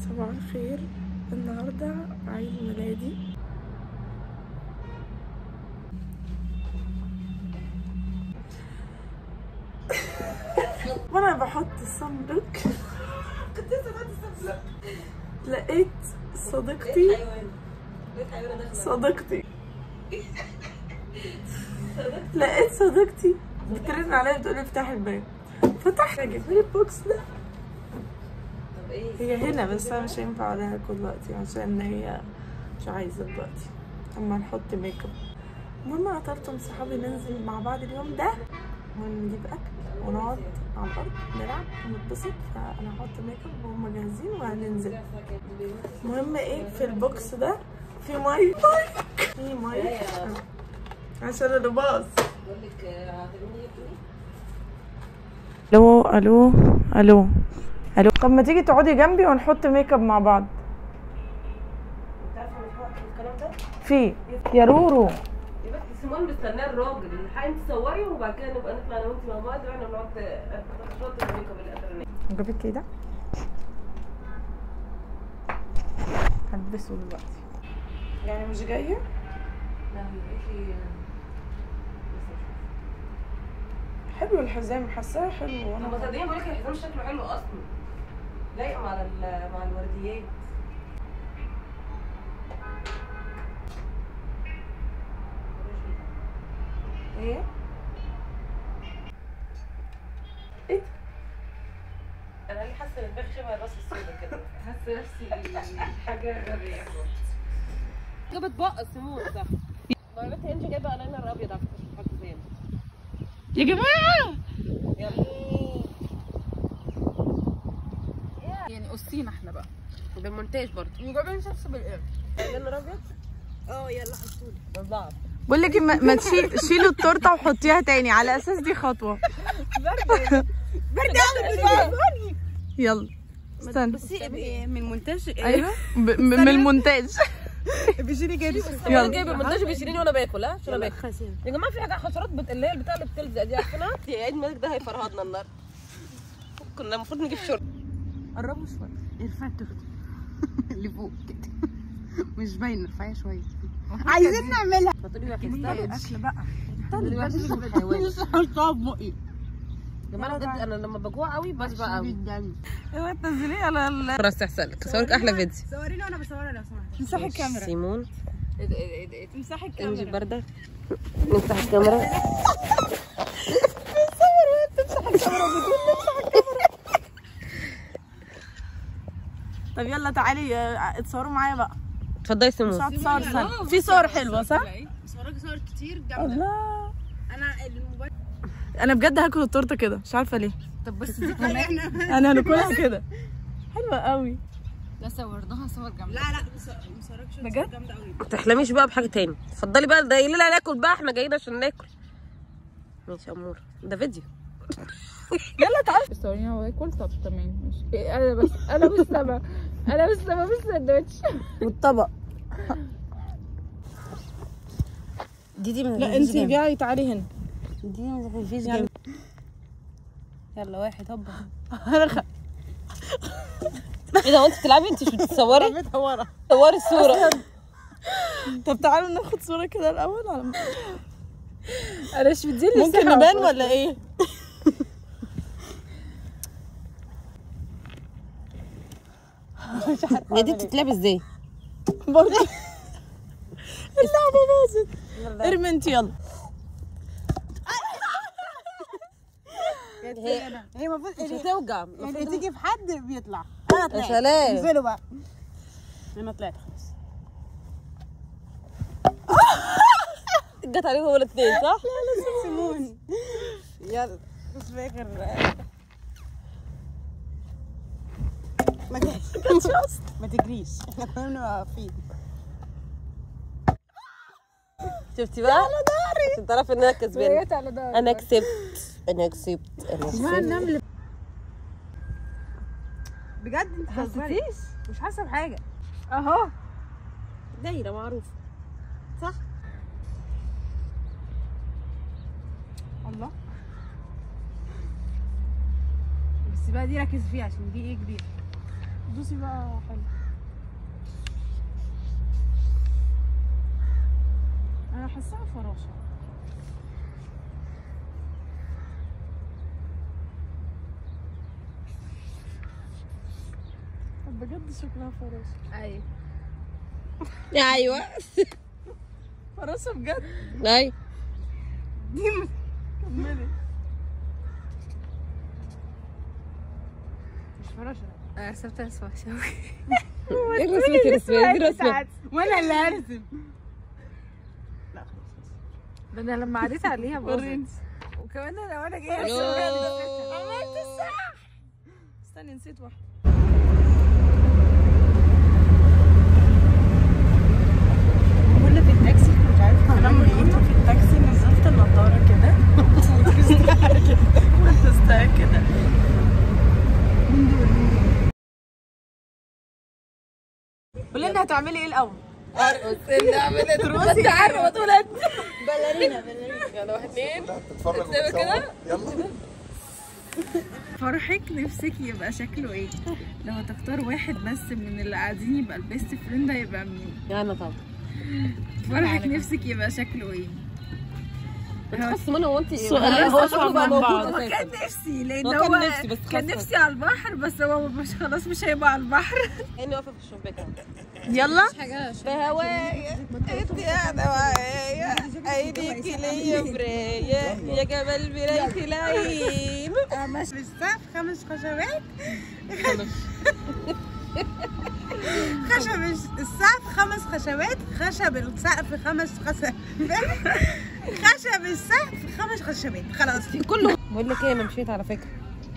صباح الخير النهاردة عيد ميلادي وانا بحط الصندوق لقيت صديقتي صديقتي لقيت صديقتي بترن عليا بتقولي افتح الباب فتحت اجيب لي البوكس ده هي هنا بس انا مش هينفع اوريها لكم دلوقتي عشان هي مش عايزه دلوقتي اما نحط ميك اب المهم انا طلبت من صحابي ننزل مع بعض اليوم ده ونجيب اكل ونقعد على الارض نلعب ونتبسط فانا هحط ميك اب وهم جاهزين وهننزل المهم ايه في البوكس ده في مايك في مايك عشان انا باظ الو الو الو الو طب ما تيجي تقعدي جنبي ونحط ميك اب مع بعض في يا رورو يبقى سيمون مستناه الراجل الحقي انت تصوري وبعد كده نبقى نطلع انا وانت مع بعض واحنا بنقعد نحط الميك اب الاخرانيه جابت كده هلبسه دلوقتي يعني مش جايه لا هي قالت لي حلو الحزام حاساه حلو انا وانا مصدقين بقول لك الحزام شكله حلو اصلا لايق مع ال- مع الورديات ايه ايه ده؟ انا ليه حاسه ان دماغي شبه الراس السوداء كده حاسه نفسي حاجه غبيه جابت بقى سيمون صح ما بنت انجي جايبه الاينر ابيض على فكره مش حاطه زين يا جماعه يلا يعني قصينا احنا بقى بالمونتاج برضه وجايبين شخص بالقرد الاينر ابيض اه يلا حطولي من بعض بقول لك ما, ما تشيل شيلوا التورته وحطيها تاني على اساس دي خطوه برد قوي يلا استنى بصي من المونتاج ايوه ب- م- من المونتاج بيجيلي جري يلا يلا جايبه المونتاج بيشيليني وانا باكل ها عشان انا باكل يا جماعه في حاجه حشرات بت... اللي هي البتاع اللي بتلزق دي عارفينها يا عيد ميلادك ده هيفرهدنا النهارده كنا المفروض نجيب شرب قربوا شويه ارفعي التورته اللي فوق كده مش باينه ارفعيها شويه عايزين نعملها فتقولي واحد اكل بقى تقولي واحد حيوان مش هحطها في بقي يا جماعه بجد انا لما بجوع قوي بشبع قوي جدا اوعي تنزليه على ال خلاص تحصلك صورك احلى فيديو صوريني وانا بصورها لو سمحت امسحي الكاميرا سيمون امسحي انجي الكاميرا برده نفتح الكاميرا طب يلا تعالي آه، اتصوروا معايا بقى اتفضلي مش سيمون هتصور سنة في صور حلوه صح؟ صورك صور كتير جامده الله انا الموبايل انا بجد هاكل التورته كده مش عارفه ليه طب بس دي كمان انا هناكلها كده حلوه قوي ده صورناها صور جامده لا لا مصورك صور بجد؟ جامده قوي ما تحلميش بقى بحاجه تاني اتفضلي بقى ده لنا ناكل بقى احنا جايين عشان ناكل ماشي يا امور ده فيديو يلا تعالي صوريني واكل طب تمام ماشي إيه، انا بس انا بس سما انا بس سما في الساندوتش والطبق دي دي من لا انت جاي تعالي هنا دي من الفيس جيم يلا واحد هوبا ايه ده وانت بتلعبي انت مش بتتصوري؟ بتصورها صوري الصورة طب تعالوا ناخد صوره كده الاول على ما- انا مش مديني ممكن نبان ولا ايه؟ هي دي بتتلعب ازاي؟ برضه اللعبه باظت ارمي انت يلا هي هي المفروض مش هتوجع يعني تيجي في حد بيطلع انا يا طلعت سلام انزلوا بقى انا طلعت خلاص جت عليهم هما الاثنين صح؟ سيمون يلا مش فاكر ما تجريش ما تجريش احنا كنا بنبقى واقفين شفتي بقى؟ على داري عشان تعرفي ان انا كسبانة جت على ضهري انا كسبت انا كسبت انا كسبت بجد انت حسيتيش مش حاسه بحاجه اهو دايرة معروفة صح؟ الله بس بقى دي ركز فيها عشان دي ايه كبيره دوسي بقى حلو انا حاساها فراشه طب بجد شكلها فراشه ايوه ايوه فراشه بجد ايوه كملي مش فراشه انا رسمتها اسمها شوي ايه رسمة الرسمة دي رسمة وانا اللي هرسم ده انا لما عديت عليها باظت وكمان لو انا جايه ارسم بجد عملت الصح استني نسيت واحده كل في التاكسي مش عارفه لما جيت في التاكسي نزلت النضاره كده ولبستها كده ولبستها كده قولي لنا هتعملي ايه الاول؟ تروسي عارفه بطولة باليرينا باليرينا يلا واحد اتنين تتفرج كده يلا فرحك نفسك يبقى شكله ايه؟ لو هتختار واحد بس من اللي قاعدين يبقى البيست فريند هيبقى مين؟ انا طبعا فرحك نفسك يبقى شكله ايه؟ بتحس منى هو انت سؤالين هو أصعب شكله من بقى بعض. موجود هو أساساً. كان نفسي لان هو هو كان نفسي بس كان خلاص. نفسي على البحر بس هو مش خلاص مش هيبقى على البحر كاني واقفه في الشباك أهو. يلا بهوايا انت قاعده معايا عينيكي ليا مرايه يا جمال مرايه العين مش في السقف خمس خشبات خشب السقف خمس خشبات خشب السقف خمس خشبات خشب السقف خمس خشبات خلاص كله بقول لك ايه انا مشيت على فكره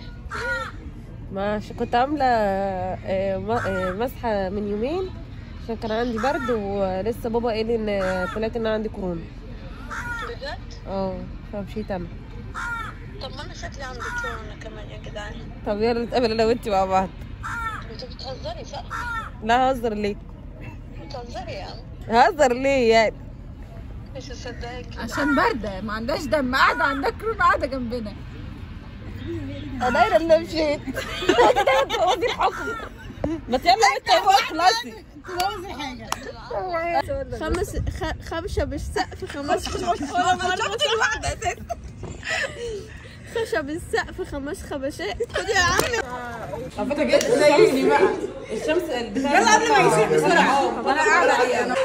مش كنت عامله آه، م- آه، مسحه من يومين عشان كان عندي برد ولسه بابا قال لي ان طلعت ان أنا عندي كورونا بجد؟ اه فمشيت انا طب ما انا شكلي عندي كورونا كمان يا جدعان طب يلا نتقابل انا وانتي مع بعض انت بتهزري صح؟ لا هزر ليه بتهزري يا عم هزر ليه يعني مش مصدقك عشان باردة ما عندهاش دم قاعدة عندها كورونا قاعدة جنبنا انا هنا اللي مشيت كده هو دي الحكم ما يلا انت هو خلاصي خمس خ... خمسة بالسقف خمس خشب السقف خمس خبشات خد يا عم على فكره جت زيني بقى الشمس البتاع يلا قبل ما يشيل بسرعه طب انا قاعده عليه انا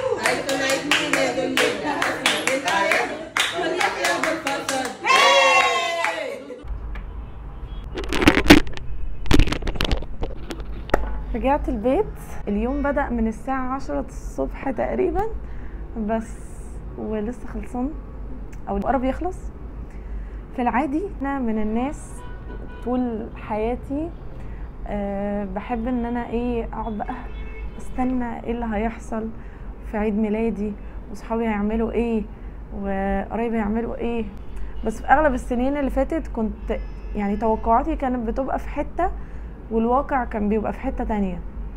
رجعت البيت اليوم بدأ من الساعة عشرة الصبح تقريبا بس ولسه خلصان أو قرب يخلص في العادي أنا من الناس طول حياتي أه بحب ان انا ايه اقعد بقى استنى ايه اللي هيحصل في عيد ميلادي وصحابي هيعملوا ايه وقرايبي هيعملوا ايه بس في اغلب السنين اللي فاتت كنت يعني توقعاتي كانت بتبقى في حتة والواقع كان بيبقى في حتة تانية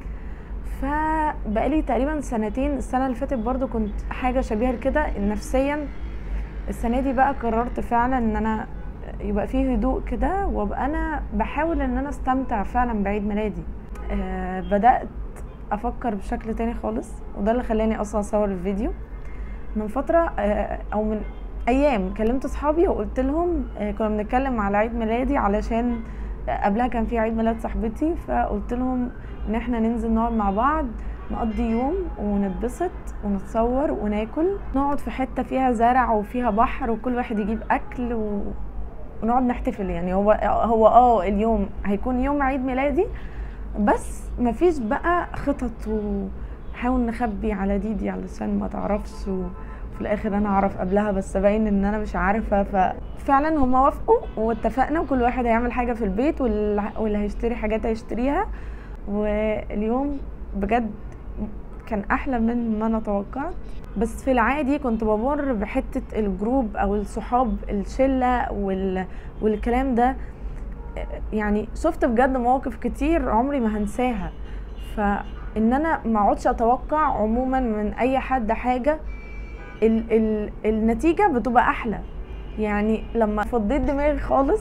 فبقالي تقريبا سنتين السنة اللي فاتت برضو كنت حاجة شبيهة لكده نفسيا السنة دي بقى قررت فعلا ان انا يبقى فيه هدوء كده وابقى انا بحاول ان انا استمتع فعلا بعيد ميلادي آه بدأت افكر بشكل تاني خالص وده اللي خلاني اصلا اصور الفيديو من فترة آه او من ايام كلمت اصحابي وقلت لهم آه كنا بنتكلم على عيد ميلادي علشان قبلها كان في عيد ميلاد صاحبتي فقلت لهم ان احنا ننزل نقعد مع بعض نقضي يوم ونتبسط ونتصور وناكل نقعد في حته فيها زرع وفيها بحر وكل واحد يجيب اكل و... ونقعد نحتفل يعني هو هو اه اليوم هيكون يوم عيد ميلادي بس مفيش بقى خطط ونحاول نخبي على ديدي علشان ما تعرفش وفي الاخر انا اعرف قبلها بس باين ان انا مش عارفه ففعلا هما وافقوا واتفقنا وكل واحد هيعمل حاجه في البيت واللي واللي هيشتري حاجات هيشتريها واليوم بجد كان احلى من ما انا توقعت بس في العادي كنت بمر بحته الجروب او الصحاب الشله وال... والكلام ده يعني شفت بجد مواقف كتير عمري ما هنساها فان انا ما اقعدش اتوقع عموما من اي حد حاجه ال... ال... النتيجه بتبقى احلى يعني لما فضيت دماغي خالص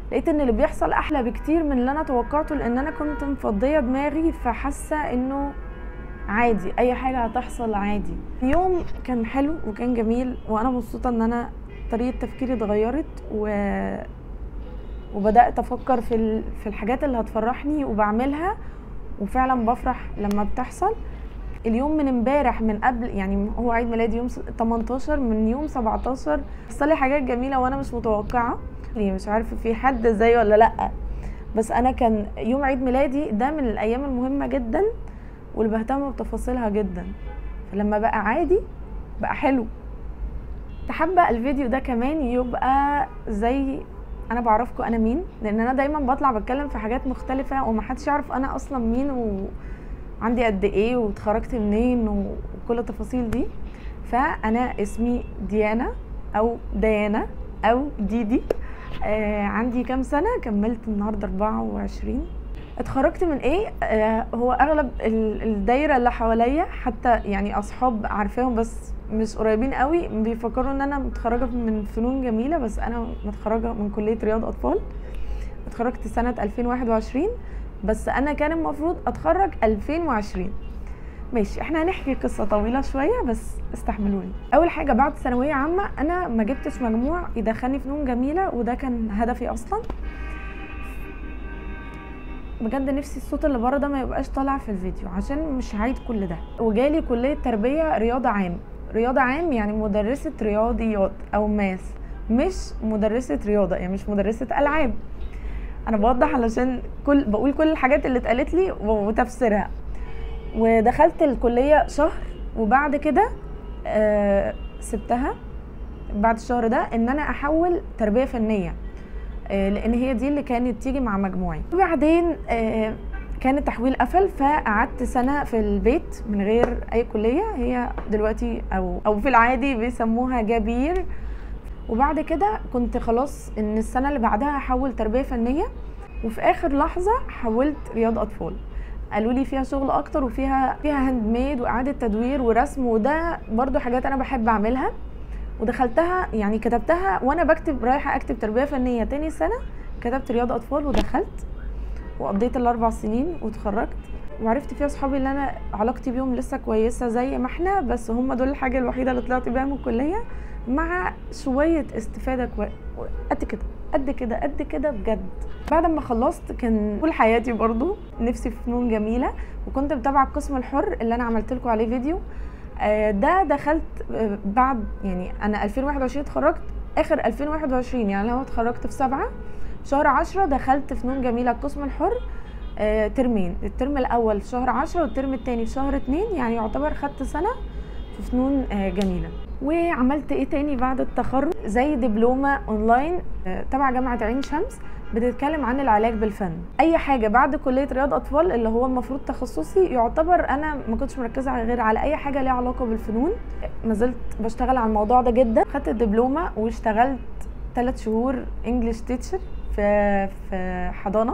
لقيت ان اللي بيحصل احلى بكتير من اللي انا توقعته لان انا كنت مفضيه دماغي فحاسه انه عادي اي حاجه هتحصل عادي يوم كان حلو وكان جميل وانا مبسوطه ان انا طريقه تفكيري اتغيرت و وبدات افكر في ال... في الحاجات اللي هتفرحني وبعملها وفعلا بفرح لما بتحصل اليوم من امبارح من قبل يعني هو عيد ميلادي يوم س- 18 من يوم 17 حصل لي حاجات جميله وانا مش متوقعه يعني مش عارفه في حد زي ولا لا بس انا كان يوم عيد ميلادي ده من الايام المهمه جدا واللي بهتم بتفاصيلها جدا فلما بقى عادي بقى حلو تحب الفيديو ده كمان يبقى زي انا بعرفكم انا مين لان انا دايما بطلع بتكلم في حاجات مختلفه ومحدش يعرف انا اصلا مين وعندي قد ايه واتخرجت منين و- وكل التفاصيل دي فانا اسمي ديانا او ديانا او ديدي آه عندي كام سنه كملت النهارده 24 اتخرجت من ايه آه هو اغلب ال- الدايره اللي حواليا حتى يعني اصحاب عارفاهم بس مش قريبين قوي بيفكروا ان انا متخرجه من فنون جميله بس انا متخرجه من كليه رياض اطفال اتخرجت سنه 2021 بس انا كان المفروض اتخرج 2020 ماشي احنا هنحكي قصه طويله شويه بس استحملوني اول حاجه بعد ثانويه عامه انا ما جبتش مجموع يدخلني فنون جميله وده كان هدفي اصلا بجد نفسي الصوت اللي بره ده ما يبقاش طالع في الفيديو عشان مش هعيد كل ده وجالي كليه تربيه رياضه عام رياضه عام يعني مدرسه رياضيات او ماس مش مدرسه رياضه يعني مش مدرسه العاب انا بوضح علشان كل بقول كل الحاجات اللي اتقالت لي وتفسيرها ودخلت الكليه شهر وبعد كده آه سبتها بعد الشهر ده ان انا احول تربيه فنيه آه، لان هي دي اللي كانت تيجي مع مجموعي وبعدين آه، كان التحويل قفل فقعدت سنه في البيت من غير اي كليه هي دلوقتي او او في العادي بيسموها جبير وبعد كده كنت خلاص ان السنه اللي بعدها هحول تربيه فنيه وفي اخر لحظه حولت رياض اطفال قالوا لي فيها شغل اكتر وفيها فيها هاند ميد واعاده تدوير ورسم وده برضو حاجات انا بحب اعملها ودخلتها يعني كتبتها وانا بكتب رايحه اكتب تربيه فنيه تاني سنه كتبت رياض اطفال ودخلت وقضيت الاربع سنين واتخرجت وعرفت فيها صحابي اللي انا علاقتي بيهم لسه كويسه زي ما احنا بس هم دول الحاجه الوحيده اللي طلعت بيها من الكليه مع شويه استفاده كوي... قد كده قد كده قد كده بجد بعد ما خلصت كان طول حياتي برضو نفسي في فنون جميله وكنت متابعه القسم الحر اللي انا عملت لكم عليه فيديو آه، ده دخلت آه، بعد يعني انا 2021 اتخرجت اخر 2021 يعني لو اتخرجت في سبعة شهر عشرة دخلت فنون جميلة القسم الحر آه، ترمين الترم الاول في شهر عشرة والترم التاني في شهر اتنين يعني يعتبر خدت سنة في فنون آه، جميلة وعملت ايه تاني بعد التخرج زي دبلومة اونلاين آه، تبع جامعة عين شمس بتتكلم عن العلاج بالفن اي حاجه بعد كليه رياض اطفال اللي هو المفروض تخصصي يعتبر انا ما كنتش مركزه غير على اي حاجه ليها علاقه بالفنون ما زلت بشتغل على الموضوع ده جدا خدت الدبلومه واشتغلت ثلاث شهور انجلش تيتشر في في حضانه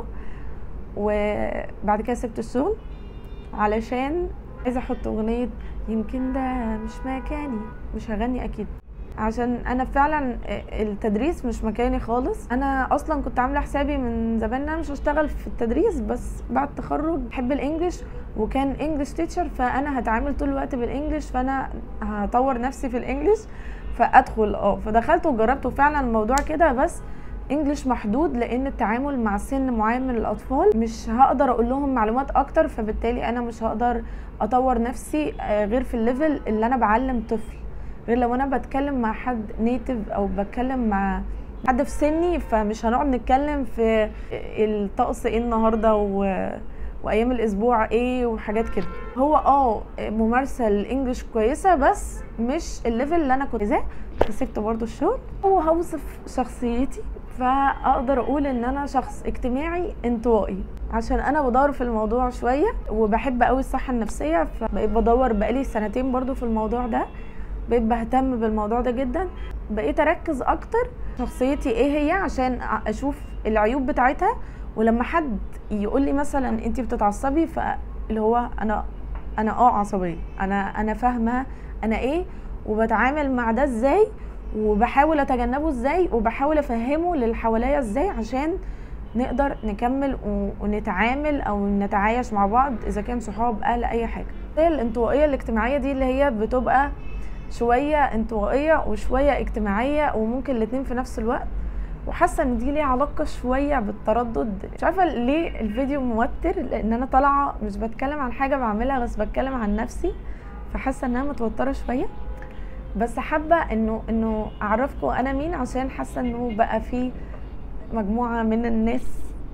وبعد كده سبت الشغل علشان عايزه احط اغنيه يمكن ده مش مكاني مش هغني اكيد عشان انا فعلا التدريس مش مكاني خالص انا اصلا كنت عامله حسابي من زمان ان انا مش هشتغل في التدريس بس بعد التخرج بحب الانجليش وكان انجلش تيتشر فانا هتعامل طول الوقت بالانجليش فانا هطور نفسي في الانجليش فادخل اه فدخلت وجربت وفعلا الموضوع كده بس انجليش محدود لان التعامل مع سن معين من الاطفال مش هقدر اقول لهم معلومات اكتر فبالتالي انا مش هقدر اطور نفسي آه، غير في الليفل اللي انا بعلم طفل غير لو انا بتكلم مع حد نيتف او بتكلم مع حد في سني فمش هنقعد نتكلم في الطقس ايه النهارده و... وايام الاسبوع ايه وحاجات كده هو اه ممارسه الانجليش كويسه بس مش الليفل اللي انا كنت عايزاه فسبت برضو الشغل وهوصف شخصيتي فاقدر اقول ان انا شخص اجتماعي انطوائي عشان انا بدور في الموضوع شويه وبحب قوي الصحه النفسيه فبقيت بدور بقالي سنتين برضو في الموضوع ده بقيت بهتم بالموضوع ده جدا بقيت اركز اكتر شخصيتي ايه هي عشان اشوف العيوب بتاعتها ولما حد يقول لي مثلا انت بتتعصبي فاللي هو انا انا اه عصبيه انا انا فاهمه انا ايه وبتعامل مع ده ازاي وبحاول اتجنبه ازاي وبحاول افهمه للي حواليا ازاي عشان نقدر نكمل و- ونتعامل او نتعايش مع بعض اذا كان صحاب اهل اي حاجه زي الانطوائيه الاجتماعيه دي اللي هي بتبقى شويه انطوائيه وشويه اجتماعيه وممكن الاتنين في نفس الوقت وحاسه ان دي ليها علاقه شويه بالتردد مش عارفه ليه الفيديو موتر لان انا طالعه مش بتكلم عن حاجه بعملها بس بتكلم عن نفسي فحاسه انها متوتره شويه بس حابه انه انه اعرفكم انا مين عشان حاسه انه بقى في مجموعه من الناس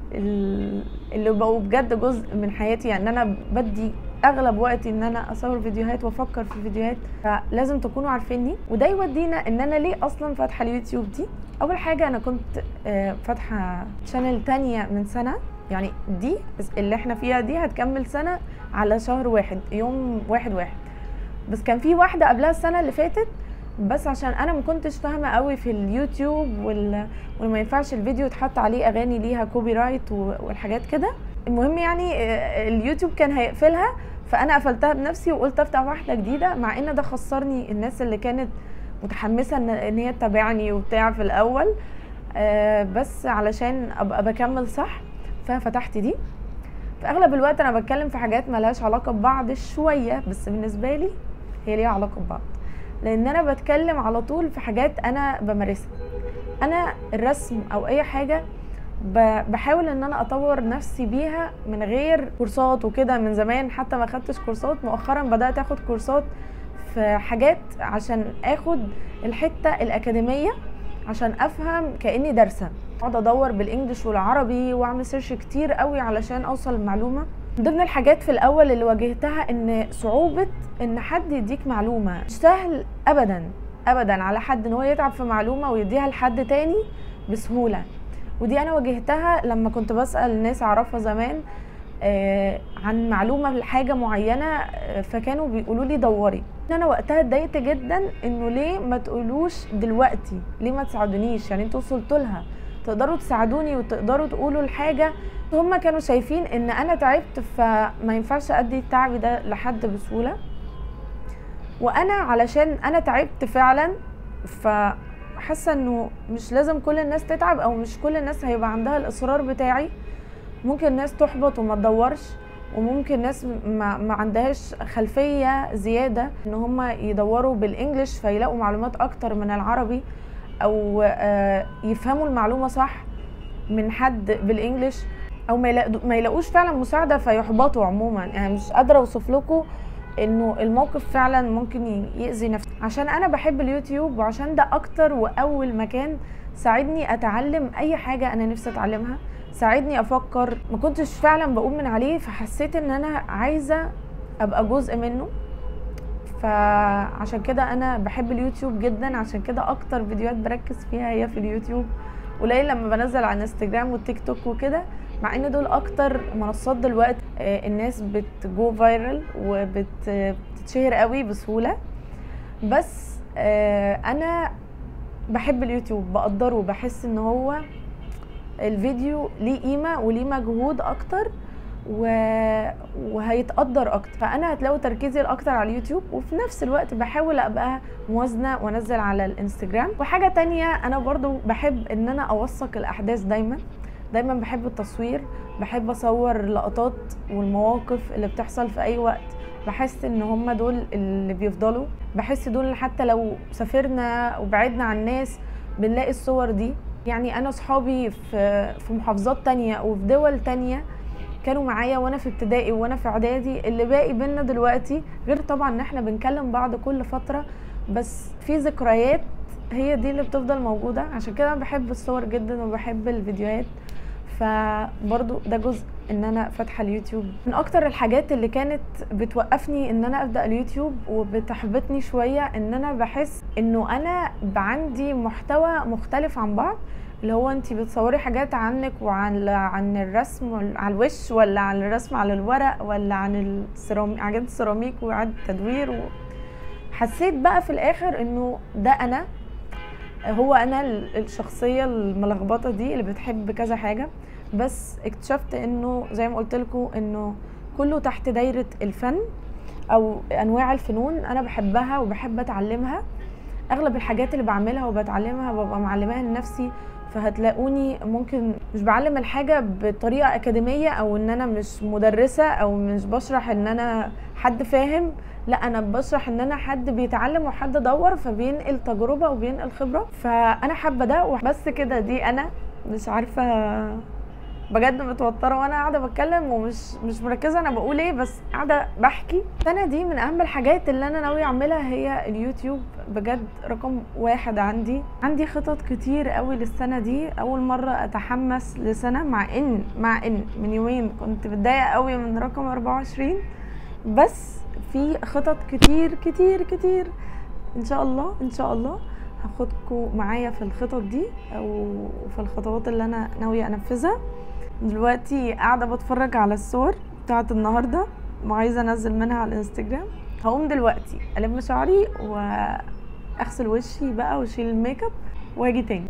ال- اللي بقوا بجد جزء من حياتي يعني انا بدي اغلب وقتي ان انا اصور فيديوهات وافكر في فيديوهات فلازم تكونوا عارفيني وده يودينا ان انا ليه اصلا فاتحه اليوتيوب دي اول حاجه انا كنت آه، فاتحه شانل تانية من سنه يعني دي اللي احنا فيها دي هتكمل سنه على شهر واحد يوم واحد واحد بس كان في واحده قبلها السنه اللي فاتت بس عشان انا ما كنتش فاهمه قوي في اليوتيوب وال... وما ينفعش الفيديو يتحط عليه اغاني ليها كوبي رايت و... والحاجات كده المهم يعني آه، اليوتيوب كان هيقفلها فانا قفلتها بنفسي وقلت افتح واحده جديده مع ان ده خسرني الناس اللي كانت متحمسه ان ان هي تتابعني وبتاع في الاول آه، بس علشان ابقى بكمل صح ففتحت دي في اغلب الوقت انا بتكلم في حاجات ملهاش علاقه ببعض شويه بس بالنسبه لي هي ليها علاقه ببعض لان انا بتكلم على طول في حاجات انا بمارسها انا الرسم او اي حاجه ب- بحاول ان انا اطور نفسي بيها من غير كورسات وكده من زمان حتى ما خدتش كورسات مؤخرا بدات اخد كورسات في حاجات عشان اخد الحته الاكاديميه عشان افهم كاني دارسه اقعد ادور بالانجلش والعربي واعمل سيرش كتير قوي علشان اوصل لمعلومه من ضمن الحاجات في الاول اللي واجهتها ان صعوبه ان حد يديك معلومه مش سهل ابدا ابدا على حد ان هو يتعب في معلومه ويديها لحد تاني بسهوله ودي انا واجهتها لما كنت بسال ناس اعرفها زمان آه، عن معلومه لحاجه معينه آه، فكانوا بيقولوا لي دوري انا وقتها اتضايقت جدا انه ليه ما تقولوش دلوقتي ليه ما تساعدونيش يعني انتوا وصلتوا لها تقدروا تساعدوني وتقدروا تقولوا الحاجه هم كانوا شايفين ان انا تعبت فما ينفعش ادي التعب ده لحد بسهوله وانا علشان انا تعبت فعلا فحاسه انه مش لازم كل الناس تتعب او مش كل الناس هيبقى عندها الاصرار بتاعي ممكن ناس تحبط وما تدورش وممكن ناس ما, ما عندهاش خلفيه زياده ان هم يدوروا بالانجلش فيلاقوا معلومات اكتر من العربي او آه، يفهموا المعلومه صح من حد بالانجلش او ما يلاقوا- ما يلاقوش فعلا مساعده فيحبطوا عموما يعني مش قادره اوصف لكم انه الموقف فعلا ممكن ي- يأذي نفسي عشان انا بحب اليوتيوب وعشان ده اكتر واول مكان ساعدني اتعلم اي حاجه انا نفسي اتعلمها ساعدني افكر ما كنتش فعلا بقوم من عليه فحسيت ان انا عايزه ابقى جزء منه فعشان كده انا بحب اليوتيوب جدا عشان كده اكتر فيديوهات بركز فيها هي في اليوتيوب قليل لما بنزل على الانستجرام والتيك توك وكده مع ان دول اكتر منصات دلوقتي آه، الناس بتجو فايرال وبتتشهر قوي بسهوله بس آه، انا بحب اليوتيوب بقدره بحس ان هو الفيديو ليه قيمه وليه مجهود اكتر و... وهيتقدر اكتر فانا هتلاقوا تركيزي الاكتر على اليوتيوب وفي نفس الوقت بحاول ابقى موازنه وانزل على الانستجرام وحاجه تانية انا برضو بحب ان انا اوثق الاحداث دايما دايما بحب التصوير بحب اصور لقطات والمواقف اللي بتحصل في اي وقت بحس ان هم دول اللي بيفضلوا بحس دول اللي حتى لو سافرنا وبعدنا عن الناس بنلاقي الصور دي يعني انا صحابي في في محافظات تانية وفي دول تانية كانوا معايا وانا في ابتدائي وانا في اعدادي اللي باقي بينا دلوقتي غير طبعا ان احنا بنكلم بعض كل فتره بس في ذكريات هي دي اللي بتفضل موجوده عشان كده انا بحب الصور جدا وبحب الفيديوهات فبرضو ده جزء ان انا فاتحه اليوتيوب من اكتر الحاجات اللي كانت بتوقفني ان انا ابدا اليوتيوب وبتحبطني شويه ان انا بحس انه انا عندي محتوى مختلف عن بعض اللي هو انت بتصوري حاجات عنك وعن عن الرسم وال- على الوش ولا عن الرسم على الورق ولا عن السيراميك حاجات السيراميك وعد تدوير و... حسيت بقى في الاخر انه ده انا هو انا ال- الشخصيه الملخبطه دي اللي بتحب كذا حاجه بس اكتشفت انه زي ما قلت لكم انه كله تحت دايره الفن او انواع الفنون انا بحبها وبحب اتعلمها اغلب الحاجات اللي بعملها وبتعلمها ببقى معلماها لنفسي فهتلاقوني ممكن مش بعلم الحاجة بطريقة أكاديمية أو إن أنا مش مدرسة أو مش بشرح إن أنا حد فاهم لا أنا بشرح إن أنا حد بيتعلم وحد دور فبينقل تجربة وبينقل خبرة فأنا حابة ده بس كده دي أنا مش عارفة بجد متوتره وانا قاعده بتكلم ومش مش مركزه انا بقول ايه بس قاعده بحكي السنه دي من اهم الحاجات اللي انا ناويه اعملها هي اليوتيوب بجد رقم واحد عندي عندي خطط كتير قوي للسنه دي اول مره اتحمس لسنه مع ان مع ان من يومين كنت متضايقه قوي من رقم 24 بس في خطط كتير كتير كتير ان شاء الله ان شاء الله هاخدكم معايا في الخطط دي او في الخطوات اللي انا ناويه انفذها دلوقتي قاعده بتفرج على الصور بتاعت النهارده وعايزه انزل منها على الانستجرام هقوم دلوقتي الم شعري واغسل وشي بقى واشيل الميك اب واجي تاني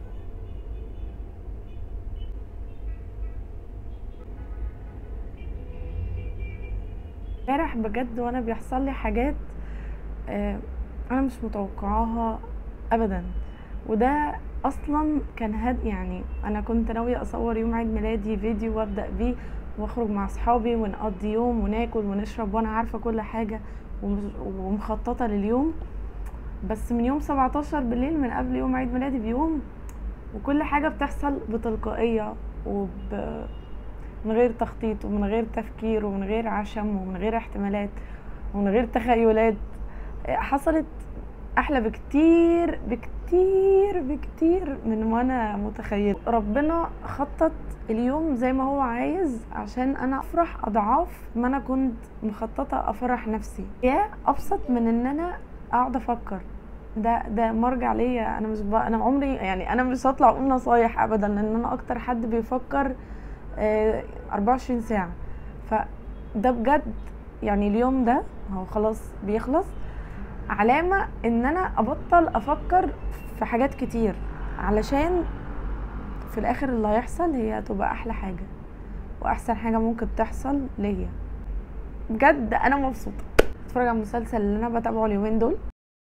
امبارح بجد وانا بيحصل لي حاجات آه، انا مش متوقعاها ابدا وده اصلا كان هد يعني انا كنت ناويه اصور يوم عيد ميلادي فيديو وابدا بيه واخرج مع اصحابي ونقضي يوم وناكل ونشرب وانا عارفه كل حاجه ومش- ومخططه لليوم بس من يوم 17 بالليل من قبل يوم عيد ميلادي بيوم وكل حاجه بتحصل بتلقائيه وب من غير تخطيط ومن غير تفكير ومن غير عشم ومن غير احتمالات ومن غير تخيلات حصلت احلى بكتير بكتير بكتير من ما انا متخيله ربنا خطط اليوم زي ما هو عايز عشان انا افرح اضعاف ما انا كنت مخططه افرح نفسي يا ابسط من ان انا اقعد افكر ده ده مرجع ليا انا مش بقى انا عمري يعني انا مش هطلع اقول نصايح ابدا لان انا اكتر حد بيفكر آه، 24 ساعه فده بجد يعني اليوم ده هو خلاص بيخلص علامة ان انا ابطل افكر في حاجات كتير علشان في الاخر اللي هيحصل هي هتبقى احلى حاجة واحسن حاجة ممكن تحصل ليا بجد انا مبسوطة اتفرج على المسلسل اللي انا بتابعه اليومين دول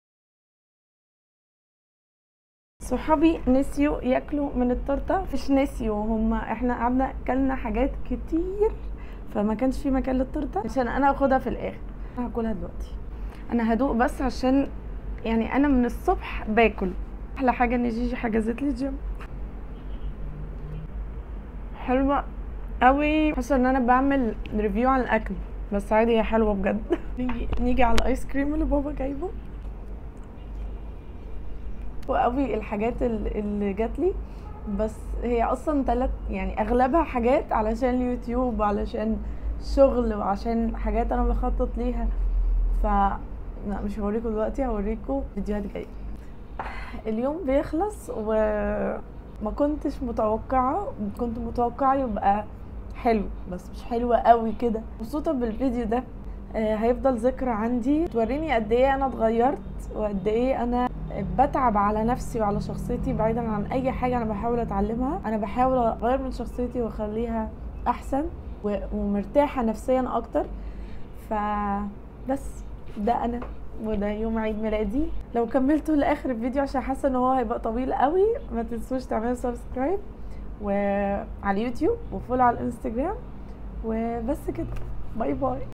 صحابي نسيوا ياكلوا من التورته مش نسيوا هما احنا قعدنا اكلنا حاجات كتير فما كانش في مكان للتورته عشان انا اخدها في الاخر انا هاكلها دلوقتي انا هدوق بس عشان يعني انا من الصبح باكل احلى حاجه ان جيجي حجزت لي جيم حلوه قوي حاسه ان انا بعمل ريفيو عن الاكل بس عادي هي حلوه بجد نيجي نيجي على الايس كريم اللي بابا جايبه وقوي الحاجات ال- اللي جات لي بس هي اصلا تلات يعني اغلبها حاجات علشان اليوتيوب وعلشان شغل وعشان حاجات انا بخطط ليها ف لا مش هوريكم دلوقتي هوريكم فيديوهات جايه اليوم بيخلص وما كنتش متوقعه كنت متوقعه يبقى حلو بس مش حلو قوي كده مبسوطه بالفيديو ده آه، هيفضل ذكرى عندي توريني قد ايه انا اتغيرت وقد ايه انا بتعب على نفسي وعلى شخصيتي بعيدا عن اي حاجه انا بحاول اتعلمها انا بحاول اغير من شخصيتي واخليها احسن و- ومرتاحه نفسيا اكتر فبس ده انا وده يوم عيد ميلادي لو كملتوا لاخر الفيديو عشان حاسه ان هو هيبقى طويل قوي ما تنسوش تعملوا سبسكرايب وعلى اليوتيوب وفولو على الانستجرام وبس كده باي باي